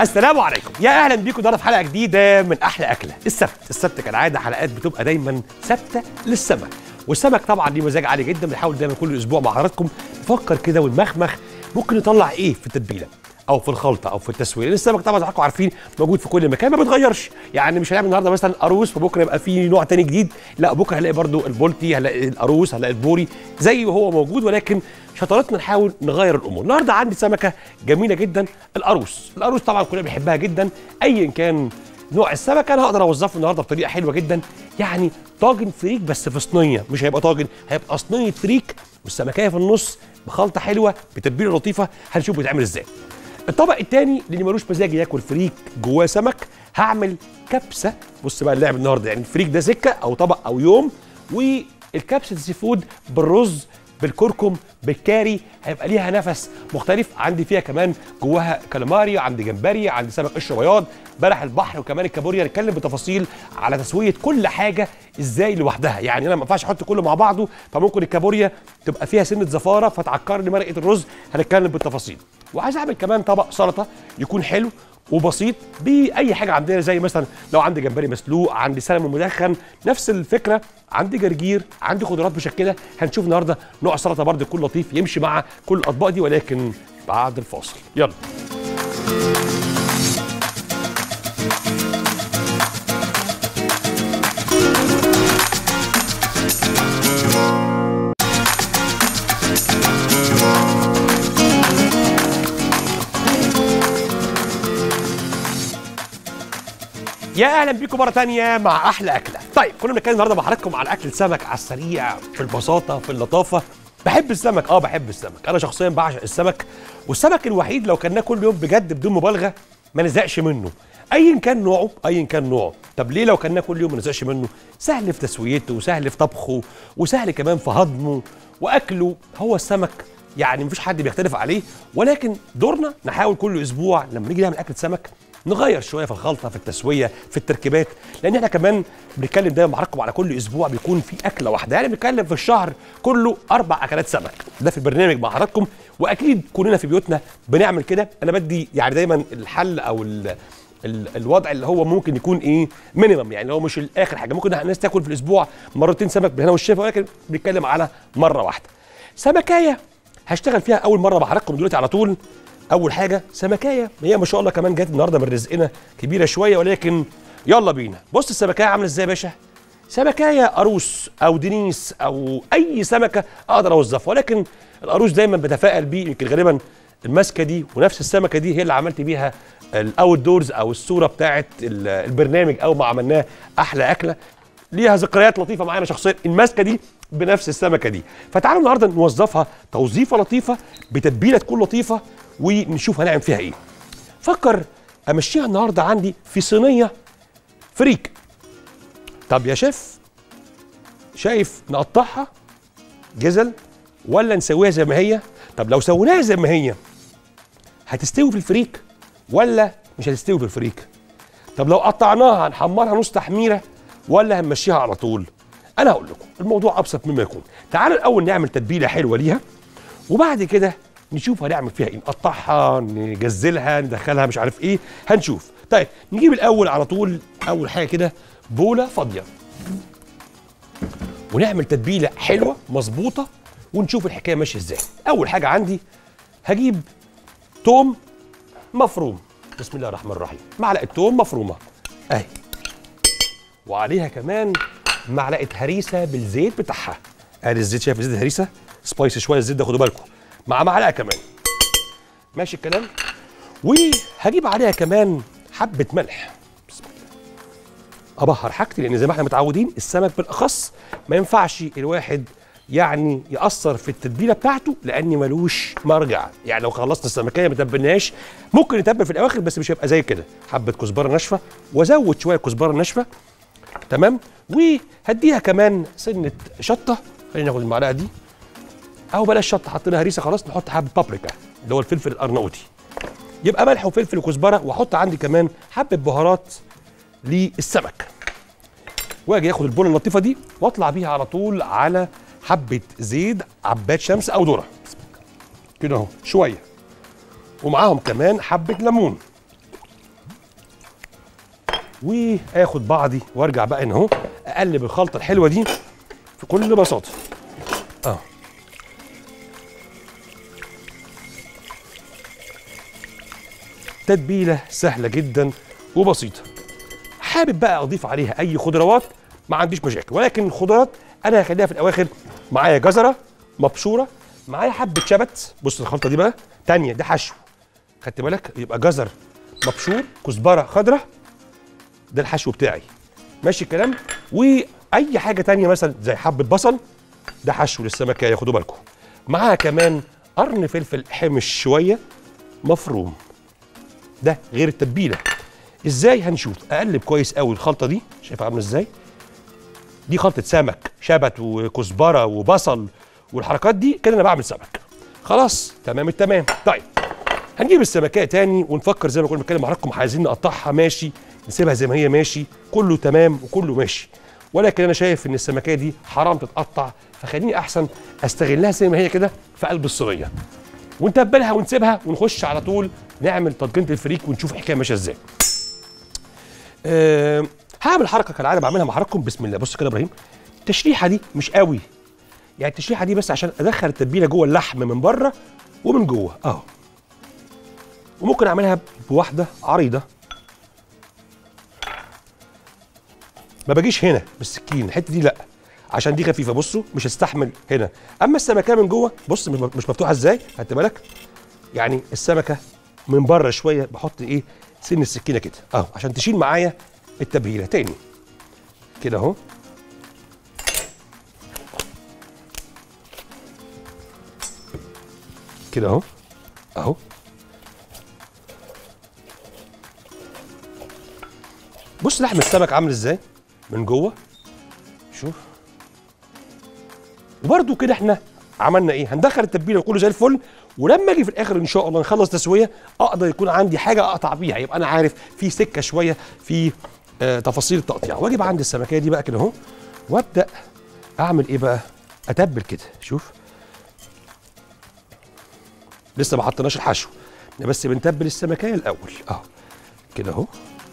السلام عليكم يا اهلا بيكم النهارده في حلقه جديده من احلى اكله السبت السبت كالعاده حلقات بتبقى دايما ثابته للسمك والسمك طبعا ليه مزاج عالي جدا بنحاول دايما كل اسبوع مع حضراتكم نفكر كده ونمخمخ ممكن نطلع ايه في التتبيله او في الخلطه او في التسويه لان السمك طبعا زي ما حضراتكم عارفين موجود في كل مكان ما بيتغيرش يعني مش هنعمل النهارده مثلا قاروص وبكره يبقى في نوع تاني جديد لا بكره هنلاقي برضو البولتي هنلاقي القاروص هنلاقي البوري زي ما هو موجود ولكن شطارتنا نحاول نغير الامور النهارده عندي سمكه جميله جدا القاروص القاروص طبعا كلنا بنحبها جدا ايا كان نوع السمكه انا هقدر اوظفه النهارده بطريقه حلوه جدا يعني طاجن فريك بس في صينيه مش هيبقى طاجن هيبقى صينيه فريك والسمكيه في النص بخلطه حلوه بتتبيله لطيفه هنشوف بيتعمل ازاي الطبق الثاني اللي ملوش مزاج ياكل فريك جواه سمك هعمل كبسه بص بقى اللعب النهارده يعني الفريك ده سكه او طبق او يوم والكبسه السي فود بالرز بالكركم بالكاري هيبقى ليها نفس مختلف عندي فيها كمان جواها كاليماري عندي جمبري عندي سمك قشر بياض بلح البحر وكمان الكابوريا نتكلم بتفاصيل على تسويه كل حاجه ازاي لوحدها يعني انا ما ينفعش احط كله مع بعضه فممكن الكابوريا تبقى فيها سنه زفاره فتعكر لي مرقه الرز هنتكلم بالتفاصيل وعايز اعمل كمان طبق سلطه يكون حلو وبسيط باي حاجه عندنا زي مثلا لو عندي جمبري مسلوق عندي سلمون مدخن نفس الفكره عندي جرجير عندي خضروات مشكله هنشوف النهارده نوع سلطه برضه يكون لطيف يمشي مع كل الاطباق دي ولكن بعد الفاصل يلا يا اهلا بيكم مره تانية مع احلى اكله طيب كنا بنتكلم النهارده مع حضراتكم على اكل السمك على السريع في البساطه في اللطافه بحب السمك اه بحب السمك انا شخصيا بعشق السمك والسمك الوحيد لو كلناه كل يوم بجد بدون مبالغه ما نزهقش منه ايا كان نوعه ايا كان نوعه طب ليه لو كلناه كل يوم ما نزهقش منه سهل في تسويته وسهل في طبخه وسهل كمان في هضمه واكله هو السمك يعني مفيش حد بيختلف عليه ولكن دورنا نحاول كل اسبوع لما نيجي نعمل اكله سمك نغير شويه في الخلطه في التسويه في التركيبات لان احنا كمان بنتكلم دايما مع حضراتكم على كل اسبوع بيكون في اكله واحده يعني بنتكلم في الشهر كله اربع اكلات سمك ده في البرنامج مع حضراتكم واكيد كلنا في بيوتنا بنعمل كده انا بدي يعني دايما الحل او ال ال الوضع اللي هو ممكن يكون ايه مينيمم يعني هو مش الاخر حاجه ممكن الناس تاكل في الاسبوع مرتين سمك بالهنا والشفا ولكن بنتكلم على مره واحده سمكايه هشتغل فيها اول مره مع حضراتكم دلوقتي على طول اول حاجه سمكايه هي ما شاء الله كمان جت النهارده من رزقنا كبيره شويه ولكن يلا بينا بص السمكايه عامله ازاي يا باشا سمكايه قاروس او دنيس او اي سمكه اقدر اوظفها ولكن القاروس دايما بتفائل بيه يمكن غالبا الماسكه دي ونفس السمكه دي هي اللي عملت بيها الاوت دورز او الصوره بتاعه البرنامج او ما عملناه احلى اكله ليها ذكريات لطيفه معانا شخصيا الماسكه دي بنفس السمكه دي فتعالوا النهارده نوظفها توظيفه لطيفه بتتبيله تكون لطيفه ونشوف هنعمل فيها ايه فكر امشيها النهارده عندي في صينيه فريك طب يا شيف شايف نقطعها جزل ولا نسويها زي ما هي طب لو سويناها زي ما هي هتستوي في الفريك ولا مش هتستوي في الفريك طب لو قطعناها هنحمرها نص تحميره ولا هنمشيها على طول انا هقول لكم الموضوع ابسط مما يكون تعالوا الاول نعمل تتبيله حلوه ليها وبعد كده نشوف هنعمل فيها ايه نقطعها نجزلها ندخلها مش عارف ايه هنشوف طيب نجيب الاول على طول اول حاجه كده بوله فاضيه ونعمل تتبيله حلوه مظبوطه ونشوف الحكايه ماشيه ازاي اول حاجه عندي هجيب توم مفروم بسم الله الرحمن الرحيم معلقه توم مفرومه اهي وعليها كمان معلقه هريسه بالزيت بتاعها ادي الزيت شايف زيت الهريسه سبايسي شويه الزيت ده خدوا بالكم مع معلقه كمان ماشي الكلام وهجيب عليها كمان حبه ملح بسم الله ابهر حاجتي لان زي ما احنا متعودين السمك بالاخص ما ينفعش الواحد يعني ياثر في التتبيله بتاعته لان ملوش مرجع يعني لو خلصنا السمكيه ما تبلناش ممكن نتبل في الاواخر بس مش هيبقى زي كده حبه كزبره ناشفه وازود شويه كزبره ناشفه تمام وهديها كمان سنه شطه خلينا ناخد المعلقه دي او بلاش شطه حطينا هريسه خلاص نحط حبه بابريكا اللي هو الفلفل الارناؤوطي يبقى ملح وفلفل وكزبره واحط عندي كمان حبه بهارات للسمك واجي اخد البوله اللطيفه دي واطلع بيها على طول على حبه زيت عباد شمس او ذره كده اهو شويه ومعاهم كمان حبه ليمون واخد بعضي وارجع بقى هنا اهو اقلب الخلطه الحلوه دي في كل بساطه اه تتبيله سهله جدا وبسيطه حابب بقى اضيف عليها اي خضروات ما عنديش مشاكل ولكن الخضروات انا هخليها في الاواخر معايا جزره مبشوره معايا حبه شبت بص الخلطه دي بقى تانية ده حشو خدت بالك يبقى جزر مبشور كزبره خضراء ده الحشو بتاعي ماشي الكلام واي حاجه تانية مثلا زي حبه بصل ده حشو للسمكه خدوا بالكم معاها كمان قرن فلفل حمش شويه مفروم ده غير التتبيله ازاي هنشوف اقلب كويس قوي الخلطه دي شايف عامله ازاي دي خلطه سمك شبت وكزبره وبصل والحركات دي كده انا بعمل سمك خلاص تمام التمام طيب هنجيب السمكيه تاني ونفكر زي ما كنا بنتكلم مع حضراتكم عايزين نقطعها ماشي نسيبها زي ما هي ماشي كله تمام وكله ماشي ولكن انا شايف ان السمكيه دي حرام تتقطع فخليني احسن استغلها زي ما هي كده في قلب الصينيه ونتبلها ونسيبها ونخش على طول نعمل تطجينه الفريك ونشوف الحكايه ماشيه ازاي أه هعمل حركه كالعاده بعملها مع حضراتكم بسم الله بص كده يا ابراهيم التشريحه دي مش قوي يعني التشريحه دي بس عشان ادخل التتبيله جوه اللحم من بره ومن جوه اهو وممكن اعملها بواحده عريضه ما باجيش هنا بالسكين الحته دي لا عشان دي خفيفه بصوا مش هستحمل هنا اما السمكه من جوه بص مش مش مفتوحه ازاي خدت بالك يعني السمكه من بره شويه بحط ايه سن السكينه كده اهو عشان تشيل معايا التبهيله تاني كده اهو كده اهو اهو بص لحم السمك عامل ازاي من جوه شوف وبرده كده احنا عملنا ايه هندخل التتبيله وكله زي الفل ولما اجي في الاخر ان شاء الله نخلص تسويه اقدر يكون عندي حاجه اقطع بيها يبقى انا عارف في سكه شويه في آه تفاصيل التقطيع واجيب عند السمكيه دي بقى كده اهو وابدا اعمل ايه بقى اتبل كده شوف لسه ما حطيناش الحشو احنا بس بنتبل السمكيه الاول اهو كده اهو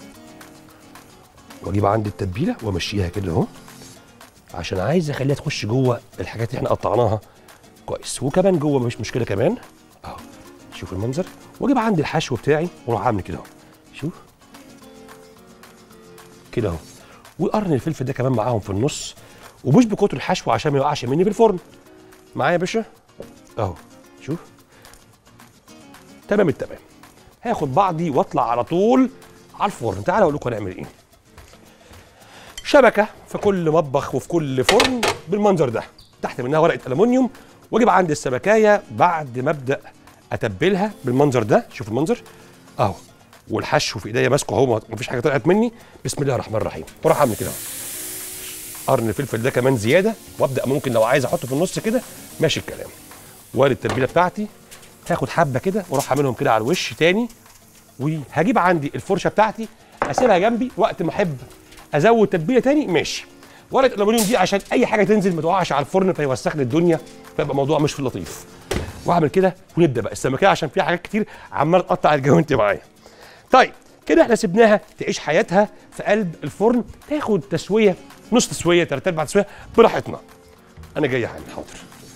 واجيب عندي التتبيله وامشيها كده اهو عشان عايز اخليها تخش جوه الحاجات اللي احنا قطعناها كويس وكمان جوه مش مشكله كمان اهو شوف المنظر واجيب عندي الحشو بتاعي واروح عامل كده اهو شوف كده اهو وقرن الفلفل ده كمان معاهم في النص ومش بكتر الحشو عشان ما يوقعش مني في الفرن معايا يا باشا اهو شوف تمام التمام هاخد بعضي واطلع على طول على الفرن تعالوا اقول لكم هنعمل ايه شبكه في كل مطبخ وفي كل فرن بالمنظر ده تحت منها ورقه الومنيوم واجيب عند السمكايه بعد ما ابدا اتبلها بالمنظر ده شوف المنظر اهو والحشو في ايديا ماسكه اهو مفيش حاجه طلعت مني بسم الله الرحمن الرحيم واروح اعمل كده قرن الفلفل ده كمان زياده وابدا ممكن لو عايز احطه في النص كده ماشي الكلام وادي التتبيله بتاعتي هاخد حبه كده واروح اعملهم كده على الوش تاني وهجيب عندي الفرشه بتاعتي اسيبها جنبي وقت ما احب ازود تتبيله تاني ماشي ورقه الالومنيوم دي عشان اي حاجه تنزل ما تقعش على الفرن فيوسخ لي الدنيا فيبقى الموضوع مش في اللطيف واعمل كده ونبدا بقى السمكيه عشان فيها حاجات كتير عمال تقطع الجوانت معايا طيب كده احنا سيبناها تعيش حياتها في قلب الفرن تاخد تسويه نص تسويه ثلاث ارباع تسويه براحتنا انا جاي يا حامد حاضر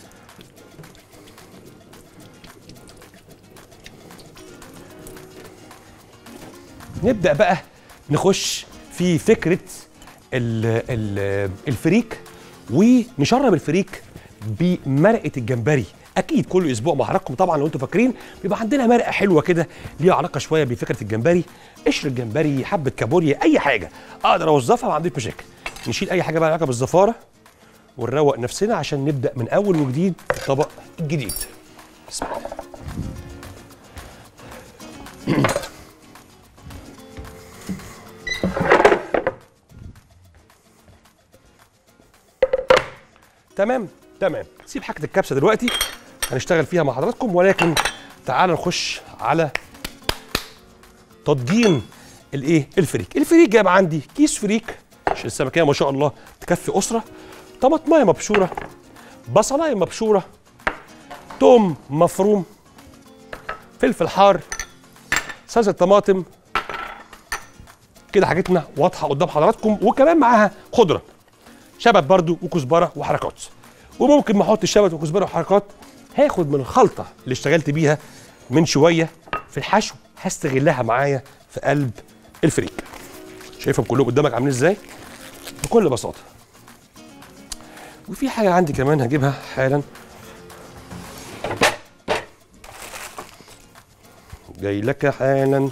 نبدا بقى نخش في فكره ال ال الفريك ونشرب الفريك بمرقه الجمبري اكيد كل اسبوع مع حضراتكم طبعا لو انتم فاكرين بيبقى عندنا مرقه حلوه كده ليها علاقه شويه بفكره الجمبري قشر الجمبري حبه كابوريا اي حاجه اقدر اوظفها ما عنديش مشاكل نشيل اي حاجه بقى علاقه بالزفاره ونروق نفسنا عشان نبدا من اول وجديد الطبق الجديد بسم الله تمام تمام سيب حاجه الكبسه دلوقتي هنشتغل فيها مع حضراتكم ولكن تعالوا نخش على تضجين الايه الفريك الفريك جايب عندي كيس فريك عشان السمكيه ما شاء الله تكفي اسره طماطمايه مبشوره بصلايه مبشوره توم مفروم فلفل حار صلصه طماطم كده حاجتنا واضحه قدام حضراتكم وكمان معاها خضره شبت برضو وكزبره وحركات وممكن ما احط الشبت وكزبره وحركات هاخد من الخلطه اللي اشتغلت بيها من شويه في الحشو هستغلها معايا في قلب الفريك شايفهم كلهم قدامك عاملين ازاي بكل بساطه وفي حاجه عندي كمان هجيبها حالا جاي لك حالا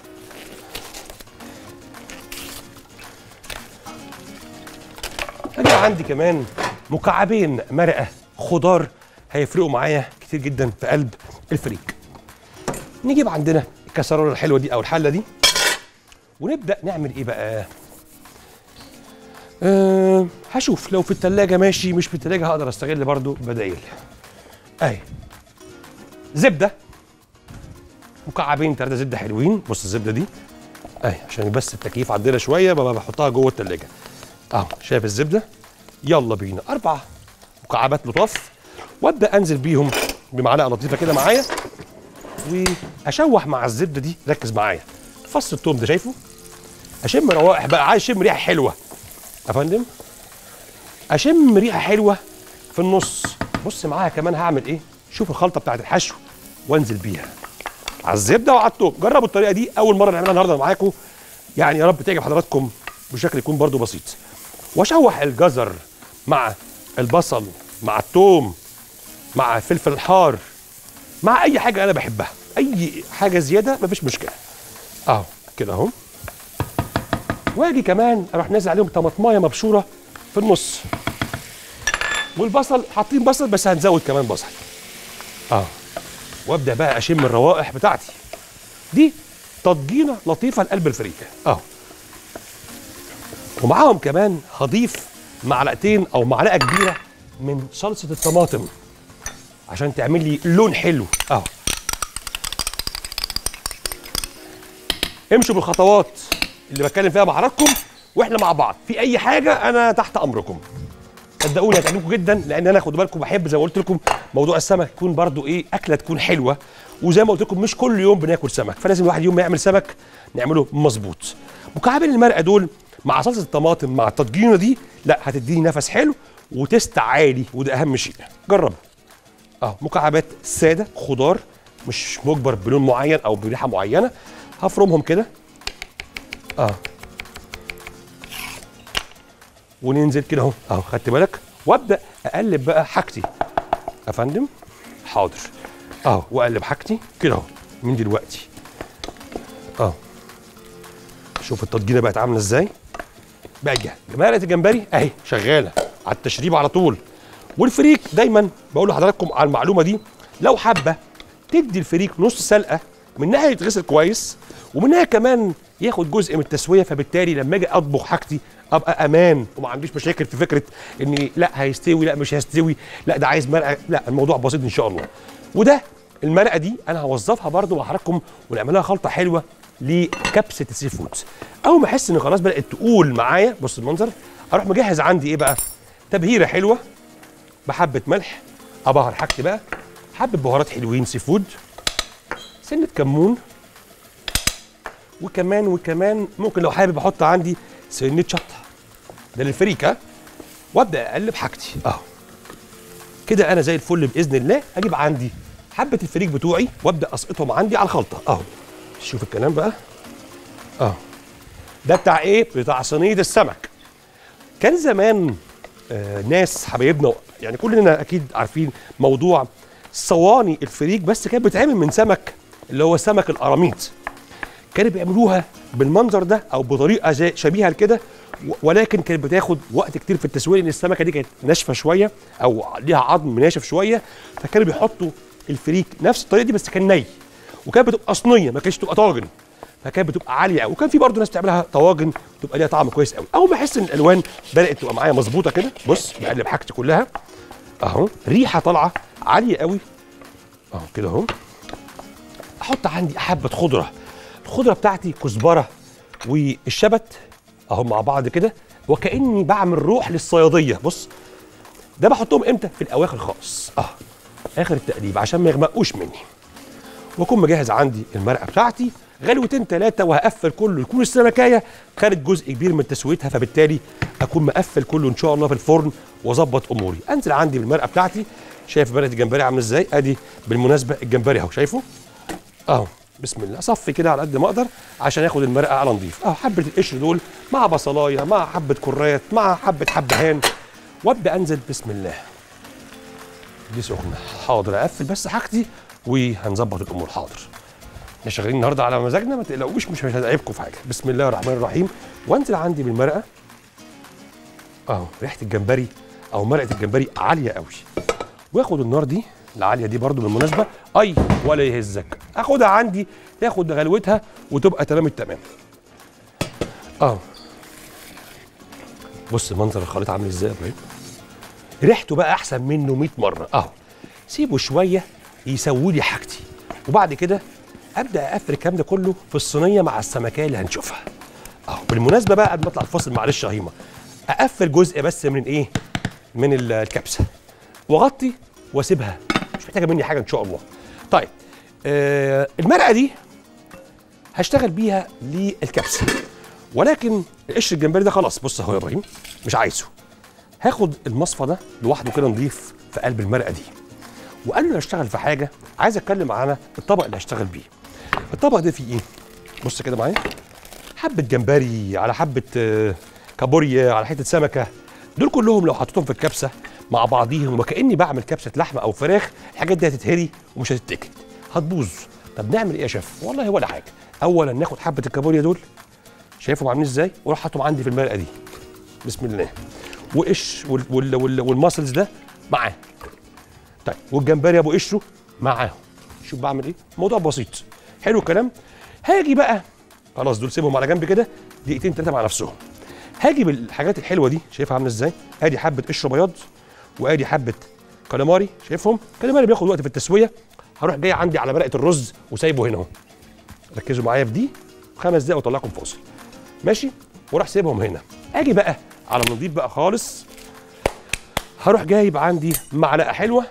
هجيب عندي كمان مكعبين مرقه خضار هيفرقوا معايا كتير جدا في قلب الفريك نجيب عندنا الكسرونه الحلوه دي او الحله دي ونبدا نعمل ايه بقى أه هشوف لو في التلاجة ماشي مش في التلاجة هقدر استغل برضو بدايل اهي زبدة مكعبين ثلاثة زبدة حلوين بص الزبدة دي اهي عشان بس التكييف عندنا شوية ببقى بحطها جوه التلاجة اهو شايف الزبدة يلا بينا أربع مكعبات لطاف وابدا انزل بيهم بمعلقة لطيفة كده معايا واشوح مع الزبدة دي ركز معايا فص التوم ده شايفه اشم روائح بقى عايز اشم ريحة حلوة يا فندم اشم ريحه حلوه في النص بص معاها كمان هعمل ايه شوف الخلطه بتاعت الحشو وانزل بيها على الزبده وعلى التوم جربوا الطريقه دي اول مره نعملها النهارده معاكم يعني يا رب تعجب حضراتكم بشكل يكون برضو بسيط واشوح الجزر مع البصل مع التوم مع الفلفل الحار مع اي حاجه انا بحبها اي حاجه زياده مفيش مشكله اهو كده اهو واجي كمان اروح نازل عليهم طماطمايه مبشوره في النص والبصل حاطين بصل بس هنزود كمان بصل اه وابدا بقى اشم الروائح بتاعتي دي تضجينه لطيفه لقلب الفريكه اه ومعاهم كمان هضيف معلقتين او معلقه كبيره من صلصه الطماطم عشان تعمل لي لون حلو اه امشوا بالخطوات اللي بتكلم فيها مع حضراتكم واحنا مع بعض في اي حاجه انا تحت امركم صدقوني هتعجبكم جدا لان انا خدوا بالكم بحب زي ما قلت لكم موضوع السمك يكون برضو ايه اكله تكون حلوه وزي ما قلت لكم مش كل يوم بناكل سمك فلازم الواحد يوم ما يعمل سمك نعمله مظبوط مكعبين المرقه دول مع صلصه الطماطم مع التضجينه دي لا هتديني نفس حلو وتست عالي وده اهم شيء جربوا اه مكعبات ساده خضار مش مجبر بلون معين او بريحه معينه هفرمهم كده اه وننزل كده اهو اهو خدت بالك وابدا اقلب بقى حاجتي يا فندم حاضر اهو واقلب حاجتي كده اهو من دلوقتي اه شوف التضجينه بقت عامله ازاي بقى مرقه الجمبري اهي شغاله على التشريب على طول والفريك دايما بقول لحضراتكم على المعلومه دي لو حابه تدي الفريك نص سلقه من ناحيه يتغسل كويس ومن ناحيه كمان ياخد جزء من التسويه فبالتالي لما اجي اطبخ حاجتي ابقى امان وما عنديش مشاكل في فكره اني لا هيستوي لا مش هيستوي لا ده عايز مرقه لا الموضوع بسيط ان شاء الله وده المرقه دي انا هوظفها برده مع حضراتكم ونعملها خلطه حلوه لكبسه السي فود اول ما احس ان خلاص بدات تقول معايا بص المنظر اروح مجهز عندي ايه بقى تبهيره حلوه بحبه ملح ابهر حاجتي بقى حبه بهارات حلوين سي فود سنه كمون وكمان وكمان ممكن لو حابب احط عندي سنه شطه ده للفريك ها وابدا اقلب حاجتي اهو كده انا زي الفل باذن الله اجيب عندي حبه الفريك بتوعي وابدا اسقطهم عندي على الخلطه اهو شوف الكلام بقى اهو ده بتاع ايه بتاع صينيه السمك كان زمان آه ناس حبايبنا يعني كلنا اكيد عارفين موضوع صواني الفريك بس كانت بتتعمل من سمك اللي هو سمك القراميط كانوا بيعملوها بالمنظر ده او بطريقه زي شبيهه لكده ولكن كانت بتاخد وقت كتير في التسويه لان السمكه دي كانت ناشفه شويه او ليها عظم ناشف شويه فكانوا بيحطوا الفريك نفس الطريقه دي بس كان ني وكانت بتبقى صينيه ما كانتش تبقى طاجن فكانت بتبقى عاليه قوي وكان في برضه ناس بتعملها طواجن بتبقى ليها طعم كويس قوي اول ما احس ان الالوان بدات تبقى معايا مظبوطه كده بص بقلب حاجتي كلها اهو ريحه طالعه عاليه قوي اهو كده اهو احط عندي حبه خضره الخضره بتاعتي كزبره والشبت اهو مع بعض كده وكاني بعمل روح للصياديه بص ده بحطهم امتى في الاواخر خالص اه اخر التقليب عشان ما يغمقوش مني واكون مجهز عندي المرقه بتاعتي غلوتين ثلاثه وهقفل كله يكون السمكايه خدت جزء كبير من تسويتها فبالتالي اكون مقفل كله ان شاء الله في الفرن واظبط اموري انزل عندي بالمرقه بتاعتي شايف مرقه الجمبري عامل ازاي ادي بالمناسبه الجمبري اهو شايفه اهو بسم الله اصفي كده على قد ما اقدر عشان اخد المرقه على نظيف اهو حبه القشر دول مع بصلايه مع حبه كرات مع حبه حبهان وابدا انزل بسم الله دي سخنه حاضر اقفل بس حاجتي وهنظبط الامور حاضر احنا شغالين النهارده على مزاجنا ما تقلقوش مش مش هتعبكم في حاجه بسم الله الرحمن الرحيم وانزل عندي بالمرقه اهو ريحه الجمبري او مرقه الجمبري عاليه قوي واخد النار دي العاليه دي برضو بالمناسبه اي ولا يهزك اخدها عندي تاخد غلوتها وتبقى تمام التمام اه بص منظر الخليط عامل ازاي يا ابراهيم ريحته بقى احسن منه 100 مره اهو سيبه شويه يسوي لي حاجتي وبعد كده ابدا اقفل الكلام ده كله في الصينيه مع السمكيه اللي هنشوفها اهو بالمناسبه بقى قبل ما اطلع الفاصل معلش يا هيما اقفل جزء بس من ايه من ال- الكبسه واغطي واسيبها مش محتاجه مني حاجه ان شاء الله طيب آه المرقه دي هشتغل بيها للكبسه ولكن قشر الجمبري ده خلاص بص اهو يا ابراهيم مش عايزه هاخد المصفى ده لوحده كده نضيف في قلب المرقه دي وقبل ما اشتغل في حاجه عايز اتكلم على الطبق اللي هشتغل بيه الطبق ده فيه ايه بص كده معايا حبه جمبري على حبه آه، كابوريا على حته سمكه دول كلهم لو حطيتهم في الكبسه مع بعضيهم وكاني بعمل كبسه لحمه او فراخ الحاجات دي هتتهري ومش هتتاكل هتبوظ طب نعمل ايه يا شيف والله ولا حاجه اولا ناخد حبه الكابوريا دول شايفهم عاملين ازاي واروح حاطهم عندي في المرقه دي بسم الله وقش وال وال وال والماسلز ده معاه طيب والجمبري ابو قشره معاهم شوف بعمل ايه موضوع بسيط حلو الكلام هاجي بقى خلاص دول سيبهم على جنب كده دقيقتين ثلاثه مع نفسهم هاجي بالحاجات الحلوه دي شايفها عامله ازاي ادي حبه قشر بياض وادي حبه كاليماري شايفهم كاليماري بياخد وقت في التسويه هروح جاي عندي على مرقه الرز وسايبه هنا اهو ركزوا معايا في دي خمس دقايق واطلعكم فاصل ماشي وراح سيبهم هنا اجي بقى على نضيف بقى خالص هروح جايب عندي معلقه حلوه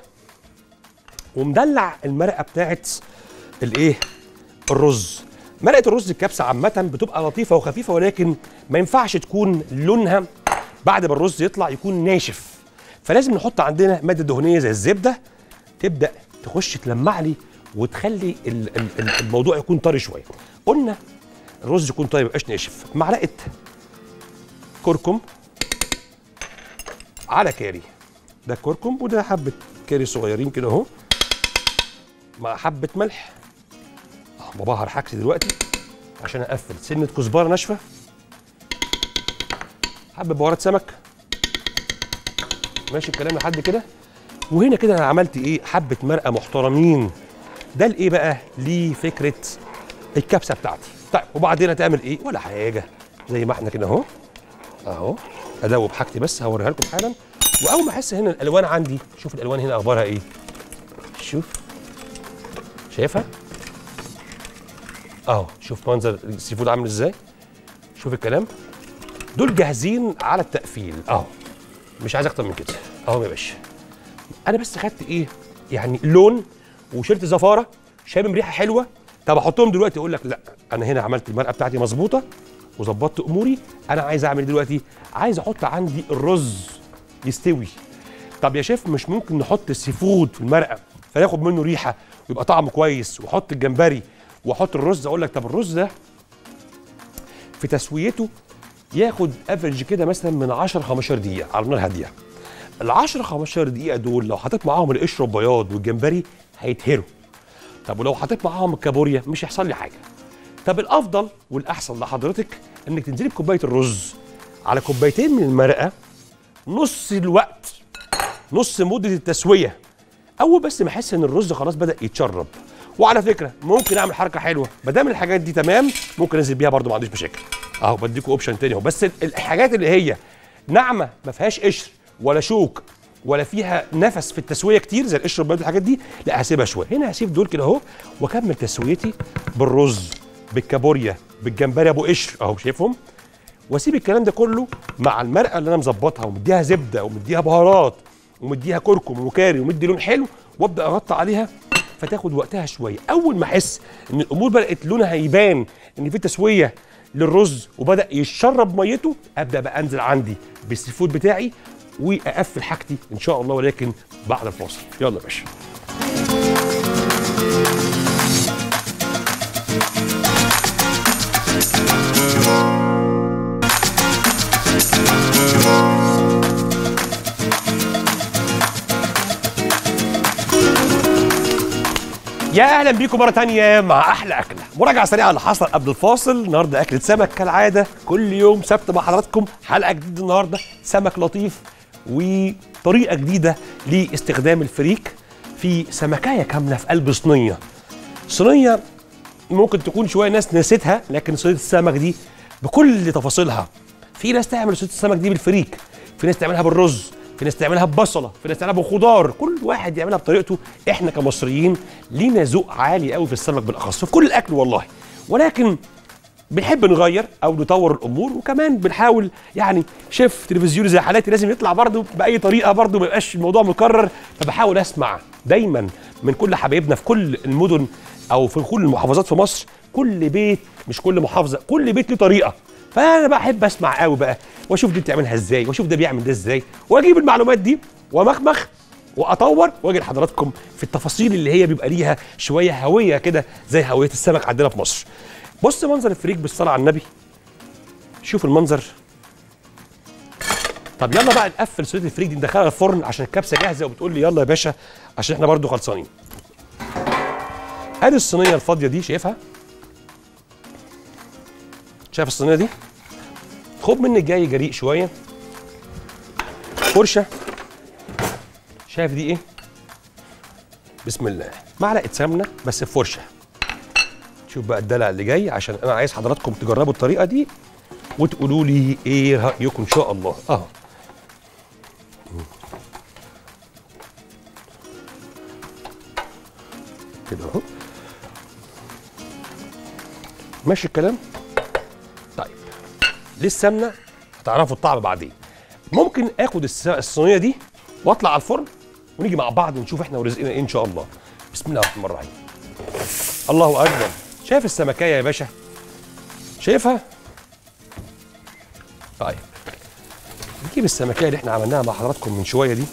ومدلع المرقه بتاعت الايه الرز مرقه الرز الكبسه عامه بتبقى لطيفه وخفيفه ولكن ما ينفعش تكون لونها بعد ما الرز يطلع يكون ناشف فلازم نحط عندنا ماده دهنيه زي الزبده تبدا تخش تلمع لي وتخلي ال- ال- ال- الموضوع يكون طري شويه قلنا الرز يكون طري ما يبقاش ناشف معلقه كركم على كاري ده كركم وده حبه كاري صغيرين كده اهو مع حبه ملح اه ببهر حاجتي دلوقتي عشان اقفل سنه كزبره ناشفه حبه بهارات سمك ماشي الكلام لحد كده وهنا كده انا عملت ايه حبه مرقه محترمين ده الايه بقى ليه فكره الكبسه بتاعتي طيب وبعدين هتعمل ايه ولا حاجه زي ما احنا كده اهو اهو ادوب حاجتي بس هوريها لكم حالا واول ما احس هنا الالوان عندي شوف الالوان هنا اخبارها ايه شوف شايفها اهو شوف منظر السي فود عامل ازاي شوف الكلام دول جاهزين على التقفيل اهو مش عايز اكتر من كده اهو يا باشا انا بس خدت ايه يعني لون وشلت زفاره شامم ريحه حلوه طب احطهم دلوقتي اقول لك لا انا هنا عملت المرقه بتاعتي مظبوطه وظبطت اموري انا عايز اعمل إيه دلوقتي عايز احط عندي الرز يستوي طب يا شيف مش ممكن نحط السي فود في المرقه فياخد منه ريحه ويبقى طعمه كويس واحط الجمبري واحط الرز اقول لك طب الرز ده في تسويته ياخد افريج كده مثلا من 10 15 دقيقه على نار هاديه ال 10 15 دقيقه دول لو حطيت معاهم القشر البياض والجمبري هيتهروا طب ولو حطيت معاهم الكابوريا مش هيحصل لي حاجه طب الافضل والاحسن لحضرتك انك تنزلي بكوبايه الرز على كوبايتين من المرقه نص الوقت نص مده التسويه اول بس ما احس ان الرز خلاص بدا يتشرب وعلى فكره ممكن اعمل حركه حلوه ما دام الحاجات دي تمام ممكن انزل بيها برده ما عنديش مشاكل اهو بديكوا اوبشن تاني اهو بس ال- الحاجات اللي هي ناعمه ما فيهاش قشر ولا شوك ولا فيها نفس في التسويه كتير زي القشر والبيض والحاجات دي لا هسيبها شويه هنا هسيب دول كده اهو واكمل تسويتي بالرز بالكابوريا بالجمبري ابو قشر اهو شايفهم واسيب الكلام ده كله مع المرقه اللي انا مظبطها ومديها زبده ومديها بهارات ومديها كركم وكاري ومدي لون حلو وابدا اغطي عليها فتاخد وقتها شويه اول ما احس ان الامور بدات لونها يبان ان في تسويه للرز وبدا يشرب ميته ابدا بقى انزل عندي بالسي فود بتاعي واقفل حاجتي ان شاء الله ولكن بعد الفاصل يلا يا باشا يا اهلا بيكم مره تانية مع احلى اكله مراجعه سريعه اللي حصل قبل الفاصل النهارده اكله سمك كالعاده كل يوم سبت مع حضراتكم حلقه جديده النهارده سمك لطيف وطريقه جديده لاستخدام الفريك في سمكايه كامله في قلب صينيه صينيه ممكن تكون شويه ناس نسيتها لكن صينيه السمك دي بكل تفاصيلها في ناس تعمل صينيه السمك دي بالفريك في ناس تعملها بالرز في ناس تعملها ببصله في ناس تعملها بخضار كل واحد يعملها بطريقته احنا كمصريين لينا ذوق عالي قوي في السمك بالاخص في كل الاكل والله ولكن بنحب نغير او نطور الامور وكمان بنحاول يعني شيف تلفزيوني زي حالاتي لازم يطلع برضه باي طريقه برضه ما يبقاش الموضوع مكرر فبحاول اسمع دايما من كل حبايبنا في كل المدن او في كل المحافظات في مصر كل بيت مش كل محافظه كل بيت له طريقه فانا بحب اسمع قوي بقى واشوف دي بتعملها ازاي واشوف ده بيعمل ده ازاي واجيب المعلومات دي ومخمخ واطور واجي لحضراتكم في التفاصيل اللي هي بيبقى ليها شويه هويه كده زي هويه السمك عندنا في مصر بص منظر الفريك بالصلاه على النبي شوف المنظر طب يلا بقى نقفل صينيه الفريك دي ندخلها الفرن عشان الكبسه جاهزه وبتقول لي يلا يا باشا عشان احنا برضو خلصانين ادي الصينيه الفاضيه دي شايفها شايف الصينيه دي خد مني الجاي جريء شويه فرشه شايف دي ايه بسم الله معلقه سمنه بس بفرشه شوف بقى الدلع اللي جاي عشان انا عايز حضراتكم تجربوا الطريقه دي وتقولوا لي ايه رايكم ان شاء الله اه كده اهو ماشي الكلام طيب ليه السمنه هتعرفوا الطعم بعدين ممكن اخد الس- الصينيه دي واطلع على الفرن ونيجي مع بعض نشوف احنا ورزقنا ايه ان شاء الله بسم الله الرحمن الرحيم الله اكبر شايف السمكايه يا باشا شايفها طيب نجيب السمكايه اللي احنا عملناها مع حضراتكم من شويه دي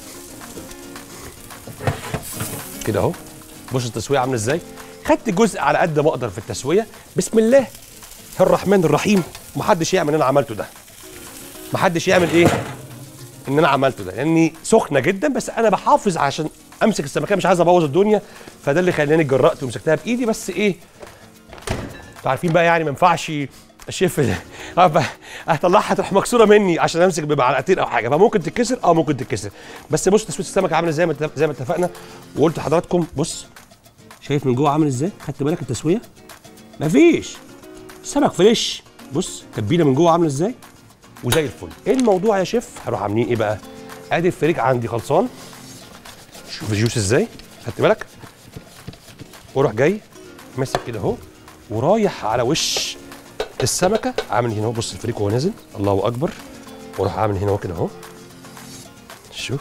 كده اهو بص التسويه عامله ازاي خدت جزء على قد ما اقدر في التسويه بسم الله الرحمن الرحيم محدش يعمل اللي انا عملته ده محدش يعمل ايه ان انا عملته ده لاني سخنه جدا بس انا بحافظ عشان امسك السمكه مش عايز ابوظ الدنيا فده اللي خلاني اتجرأت ومسكتها بايدي بس ايه انتوا عارفين بقى يعني ما ينفعش الشيف أبقى هطلعها تروح مكسوره مني عشان امسك بمعلقتين او حاجه فممكن تتكسر اه ممكن تتكسر بس بص تسويه السمكه عامله زي ما اتفق- زي ما اتفقنا وقلت لحضراتكم بص شايف من جوه عامل ازاي خدت بالك التسويه مفيش سمك فريش بص تتبيله من جوه عامله ازاي وزي الفل ايه الموضوع يا شيف هروح عاملين ايه بقى ادي الفريك عندي خلصان شوف الجوس ازاي خدت بالك واروح جاي ماسك كده اهو ورايح على وش السمكه عامل هنا اهو بص الفريك وهو نازل الله اكبر واروح عامل هنا اهو كده اهو شوف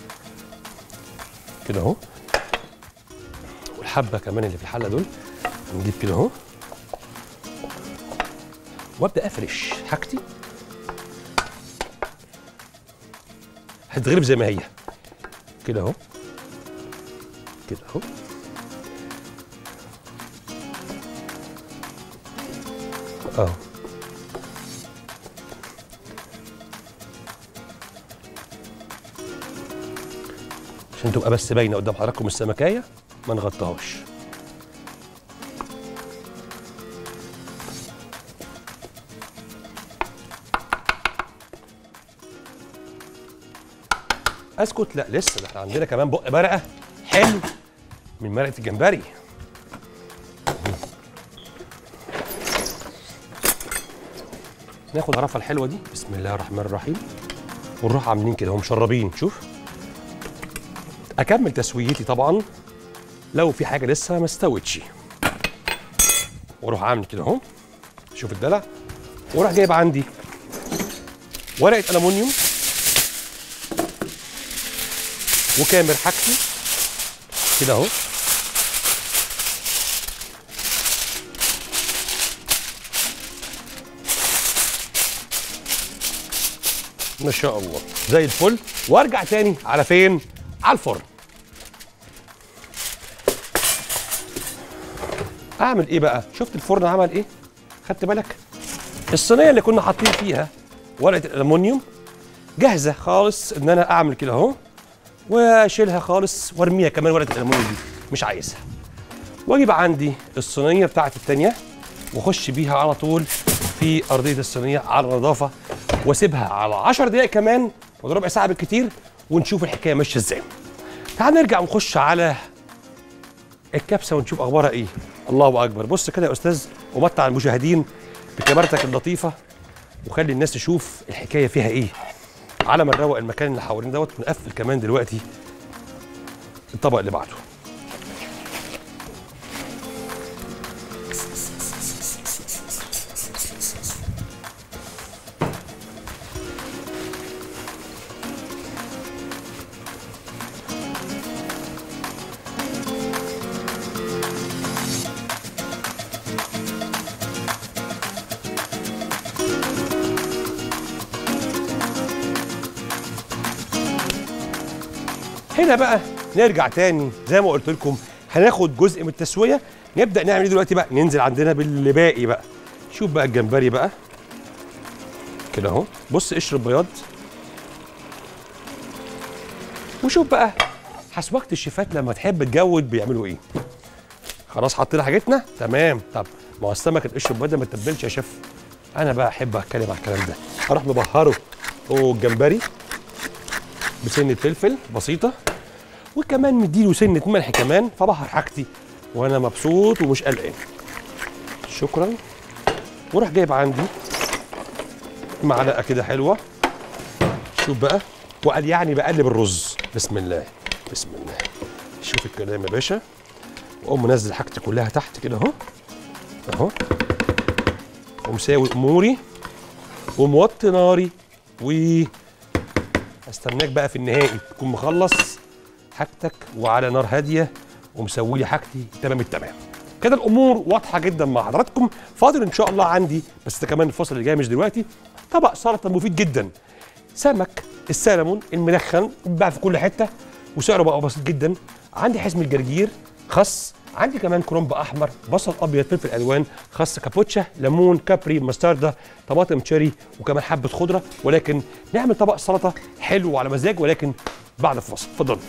كده اهو والحبه كمان اللي في الحله دول نجيب كده اهو وابدا افرش حاجتي هتتغلب زي ما هي كده اهو كده اهو اه عشان تبقى بس باينه قدام حضراتكم السمكايه ما نغطيهاش اسكت لا لسه ده احنا عندنا كمان بق مرقه حلو من مرقه الجمبري ناخد العرفه الحلوه دي بسم الله الرحمن الرحيم ونروح عاملين كده هم مشربين شوف اكمل تسويتي طبعا لو في حاجه لسه ما استوتش واروح عامل كده اهو شوف الدلع واروح جايب عندي ورقه الومنيوم وكامر حاجتي كده اهو ما شاء الله زي الفل وارجع تاني على فين على الفرن اعمل ايه بقى شفت الفرن عمل ايه خدت بالك الصينيه اللي كنا حاطين فيها ورقه الالومنيوم جاهزه خالص ان انا اعمل كده اهو واشيلها خالص وارميها كمان ورقه الالومنيوم دي مش عايزها واجيب عندي الصينيه بتاعتي التانيه واخش بيها على طول في ارضيه الصينيه على نظافه واسيبها على 10 دقائق كمان ولا ربع ساعه بالكتير ونشوف الحكايه ماشيه ازاي تعال نرجع ونخش على الكبسه ونشوف اخبارها ايه الله اكبر بص كده يا استاذ ومتع المشاهدين بكاميرتك اللطيفه وخلي الناس تشوف الحكايه فيها ايه على ما نروق المكان اللي حوالين دوت ونقفل كمان دلوقتي الطبق اللي بعده هنا بقى نرجع تاني زي ما قلت لكم هناخد جزء من التسويه نبدا نعمل ايه دلوقتي بقى ننزل عندنا باللي باقي بقى شوف بقى الجمبري بقى كده اهو بص قشر البياض وشوف بقى حسواكة الشيفات لما تحب تجود بيعملوا ايه خلاص حطينا حاجتنا تمام طب ما هو السمك القشر البياض ده ما تتبلش يا شيف انا بقى احب اتكلم على الكلام ده اروح مبهره هو الجمبري بسنه فلفل بسيطه وكمان مديله سنه ملح كمان فبحر حاجتي وانا مبسوط ومش قلقان شكرا وراح جايب عندي معلقه كده حلوه شوف بقى وقال يعني بقلب الرز بسم الله بسم الله شوف الكلام يا باشا واقوم منزل حاجتي كلها تحت كده اهو اهو ومساوي اموري وموطي ناري و استناك بقى في النهائي تكون مخلص حاجتك وعلى نار هاديه ومسوي لي حاجتي تمام التمام كده الامور واضحه جدا مع حضراتكم فاضل ان شاء الله عندي بس ده كمان الفصل اللي جاي مش دلوقتي طبق سلطه مفيد جدا سمك السلمون المدخن بيتباع في كل حته وسعره بقى بسيط جدا عندي حزم الجرجير خس عندي كمان كرنب احمر بصل ابيض فلفل الوان خس كابوتشا ليمون كابري مستردة طماطم تشيري وكمان حبه خضره ولكن نعمل طبق سلطه حلو وعلى مزاج ولكن بعد الفصل اتفضلوا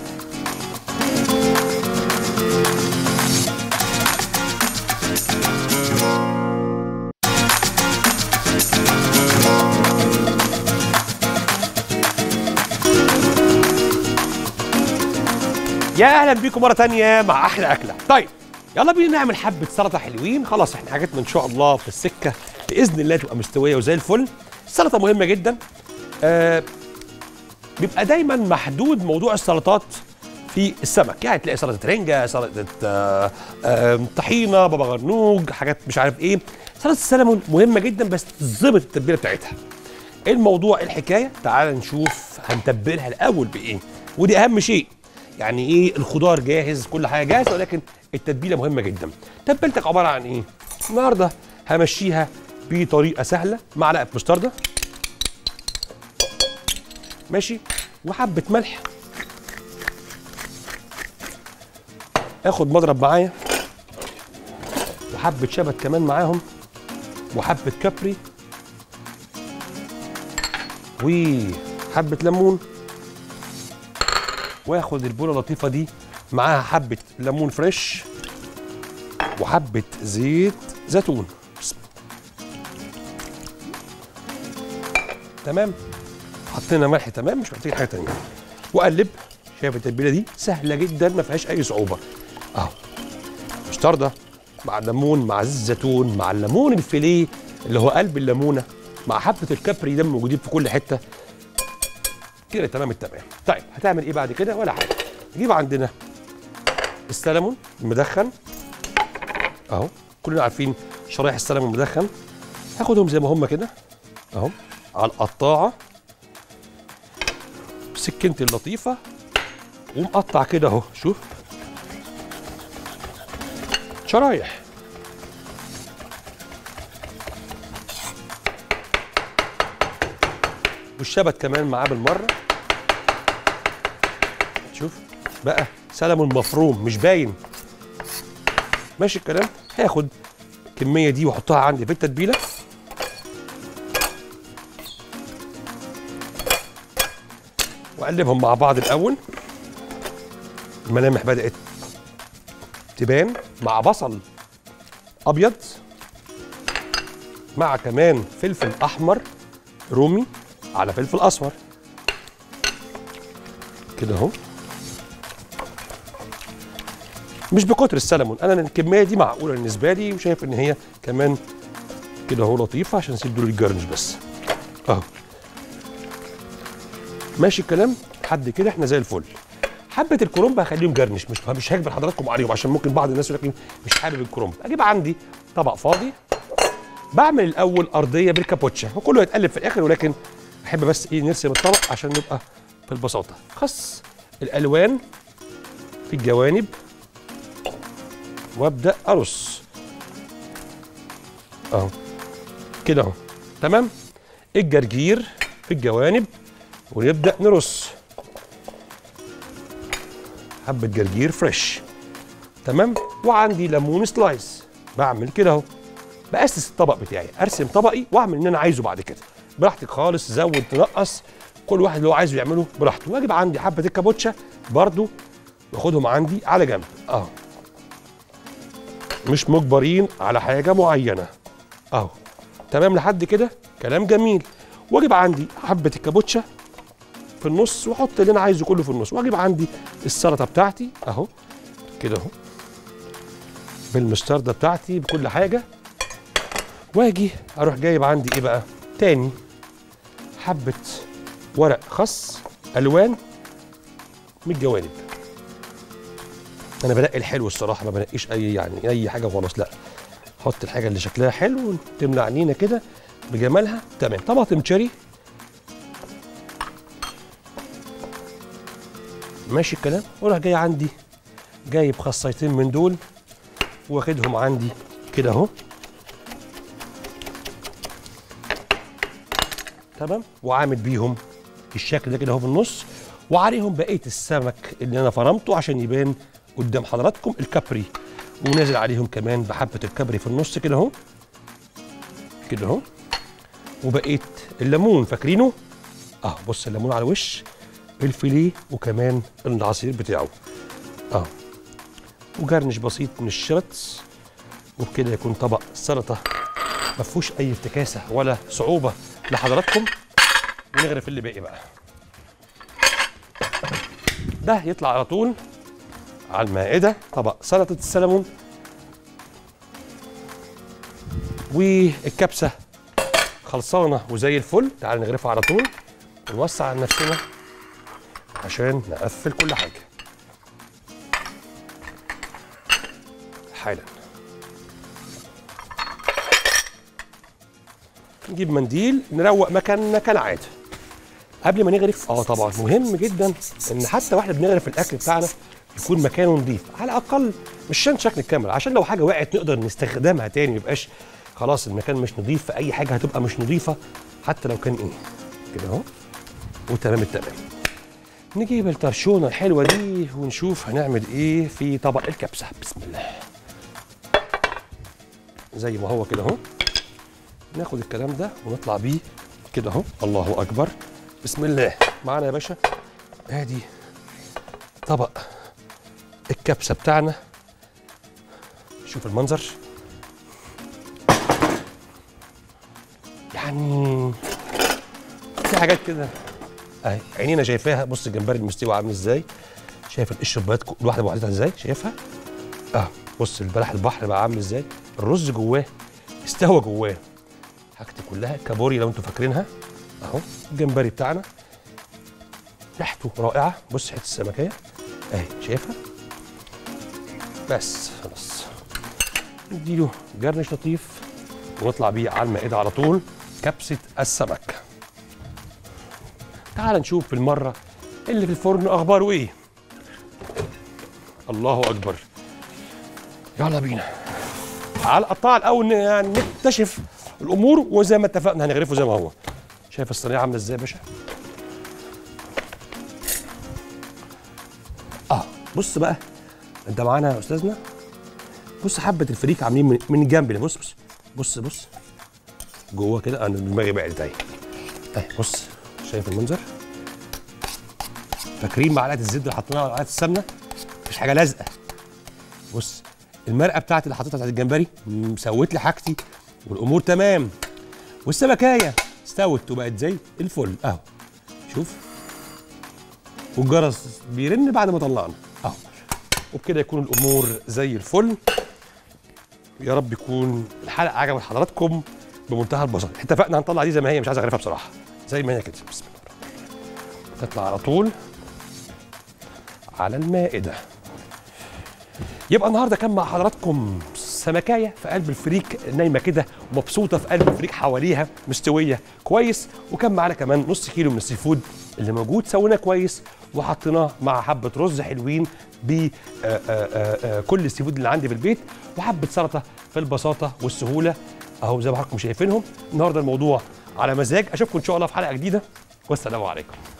يا اهلا بيكم مره تانية مع احلى اكله طيب يلا بينا نعمل حبه سلطه حلوين خلاص احنا حاجاتنا ان شاء الله في السكه باذن الله تبقى مستويه وزي الفل السلطه مهمه جدا آه بيبقى دايما محدود موضوع السلطات في السمك يعني تلاقي سلطه رنجه سلطه آه آه طحينه بابا غنوج حاجات مش عارف ايه سلطه السلمون مهمه جدا بس تظبط التتبيله بتاعتها الموضوع الحكايه تعال نشوف هنتبلها الاول بايه ودي اهم شيء يعني ايه الخضار جاهز كل حاجه جاهزه ولكن التتبيله مهمه جدا تتبيلتك عباره عن ايه النهارده همشيها بطريقه سهله معلقه مستردة ماشي وحبه ملح اخد مضرب معايا وحبه شبت كمان معاهم وحبه كابري وحبه ليمون واخد البوله اللطيفه دي معاها حبه ليمون فريش وحبه زيت زيتون بسم تمام حطينا ملح تمام مش محتاجين حاجه تانية واقلب شايف التتبيله دي سهله جدا ما فيهاش اي صعوبه اهو مستردة مع الليمون مع زيت الزيتون مع الليمون الفيليه اللي هو قلب الليمونه مع حبه الكابري ده موجودين في كل حته كده تمام التمام طيب هتعمل ايه بعد كده ولا حاجه نجيب عندنا السلمون المدخن اهو كلنا عارفين شرايح السلمون المدخن هاخدهم زي ما هم كده اهو على القطاعه سكينتي اللطيفه ومقطع كده اهو شوف شرايح والشبت كمان معاه بالمره شوف بقى سلمون مفروم مش باين ماشي الكلام هاخد الكميه دي واحطها عندي في التتبيله واقلبهم مع بعض الاول الملامح بدات تبان مع بصل ابيض مع كمان فلفل احمر رومي على فلفل اسمر كده اهو مش بكتر السلمون انا الكميه دي معقوله بالنسبه لي وشايف ان هي كمان كده اهو لطيفه عشان نسيب دول الجرنش بس اهو ماشي الكلام لحد كده احنا زي الفل حبه الكرنب هخليهم جرنش مش مش هجبر حضراتكم عليهم عشان ممكن بعض الناس يقول لك مش حابب الكرنب اجيب عندي طبق فاضي بعمل الاول ارضيه بالكابوتشا وكله يتقلب في الاخر ولكن احب بس ايه نرسم الطبق عشان نبقى بالبساطه خص الالوان في الجوانب وابدا ارص اهو كده اهو تمام الجرجير في الجوانب ونبدا نرص حبه جرجير فريش تمام وعندي ليمون سلايس بعمل كده اهو باسس الطبق بتاعي ارسم طبقي واعمل اللي انا عايزه بعد كده براحتك خالص زود تنقص كل واحد اللي هو عايزه يعمله براحته واجيب عندي حبه الكابوتشا برضو واخدهم عندي على جنب اهو مش مجبرين على حاجه معينه اهو تمام لحد كده كلام جميل واجيب عندي حبه الكابوتشا في النص واحط اللي انا عايزه كله في النص واجيب عندي السلطه بتاعتي اهو كده اهو بالمستردة بتاعتي بكل حاجه واجي اروح جايب عندي ايه بقى تاني حبه ورق خس الوان من الجوانب انا بنقي الحلو الصراحه ما بنقيش اي يعني اي حاجه وخلاص لا حط الحاجه اللي شكلها حلو تملى عينينا كده بجمالها تمام طماطم تشيري ماشي الكلام وراح جاي عندي جايب خصيتين من دول واخدهم عندي كده اهو تمام وعامل بيهم الشكل ده كده اهو في النص وعليهم بقيه السمك اللي انا فرمته عشان يبان قدام حضراتكم الكابري ونازل عليهم كمان بحبه الكابري في النص كده اهو كده اهو وبقيه الليمون فاكرينه اه بص الليمون على الوش الفيليه وكمان العصير بتاعه اه وجرنش بسيط من الشرط وبكده يكون طبق سلطه ما فيهوش اي افتكاسه ولا صعوبه لحضراتكم ونغرف اللي باقي بقى ده يطلع على طول على المائدة طبق سلطة السلمون والكبسة خلصانة وزي الفل تعال نغرفها على طول ونوسع عن نفسنا عشان نقفل كل حاجة حالا نجيب منديل نروق مكاننا كالعادة قبل ما نغرف اه طبعا مهم جدا ان حتى واحنا بنغرف الاكل بتاعنا يكون مكانه نظيف على الاقل مش عشان شكل الكاميرا عشان لو حاجه وقعت نقدر نستخدمها تاني ما يبقاش خلاص المكان مش نظيف فاي حاجه هتبقى مش نظيفه حتى لو كان ايه كده اهو وتمام التمام نجيب الطرشونه الحلوه دي ونشوف هنعمل ايه في طبق الكبسه بسم الله زي ما هو كده اهو ناخد الكلام ده ونطلع بيه كده اهو الله اكبر بسم الله معانا يا باشا ادي طبق الكبسه بتاعنا شوف المنظر يعني في حاجات كده اهي عينينا شايفاها بص الجمبري المستوي عامل ازاي شايف القشر البيض الواحده بوحدتها ازاي شايفها اه بص البلح البحر بقى عامل ازاي الرز جواه استوى جواه حاجتي كلها كابوري لو انتوا فاكرينها اهو الجمبري بتاعنا ريحته رائعه بص حته السمكيه اهي شايفها بس خلاص نديله جرنش لطيف ونطلع بيه على المائده على طول كبسه السمك تعال نشوف بالمره اللي في الفرن اخباره ايه الله اكبر يلا بينا على القطاع الاول يعني نكتشف الامور وزي ما اتفقنا هنغرفه زي ما هو شايف الصينيه عامله ازاي يا باشا اه بص بقى انت معانا يا استاذنا بص حبه الفريك عاملين من, من الجنب ده بص بص بص بص جوه كده انا دماغي بعدت اهي اهي بص شايف المنظر فاكرين معلقه الزبده اللي حطيناها على معلقه السمنه مفيش حاجه لازقه بص المرقه بتاعتي اللي حطيتها بتاعت الجمبري م- سويت لي حاجتي والامور تمام والسمكايه استوت وبقت زي الفل اهو شوف والجرس بيرن بعد ما طلعنا اهو وبكده يكون الامور زي الفل يا رب يكون الحلقه عجبت حضراتكم بمنتهى البساطه اتفقنا هنطلع دي زي ما هي مش عايز اغرفها بصراحه زي ما هي كده بسم الله الرحمن الرحيم. تطلع على طول على المائده يبقى النهارده كان مع حضراتكم سمكايه في قلب الفريك نايمه كده ومبسوطه في قلب الفريك حواليها مستويه كويس وكان معانا كمان نص كيلو من السي فود اللي موجود سويناه كويس وحطيناه مع حبه رز حلوين ب آه، آه، آه، كل السي فود اللي عندي في البيت وحبه سلطه في البساطه والسهوله اهو زي ما حضراتكم شايفينهم النهارده الموضوع على مزاج اشوفكم ان شاء الله في حلقه جديده والسلام عليكم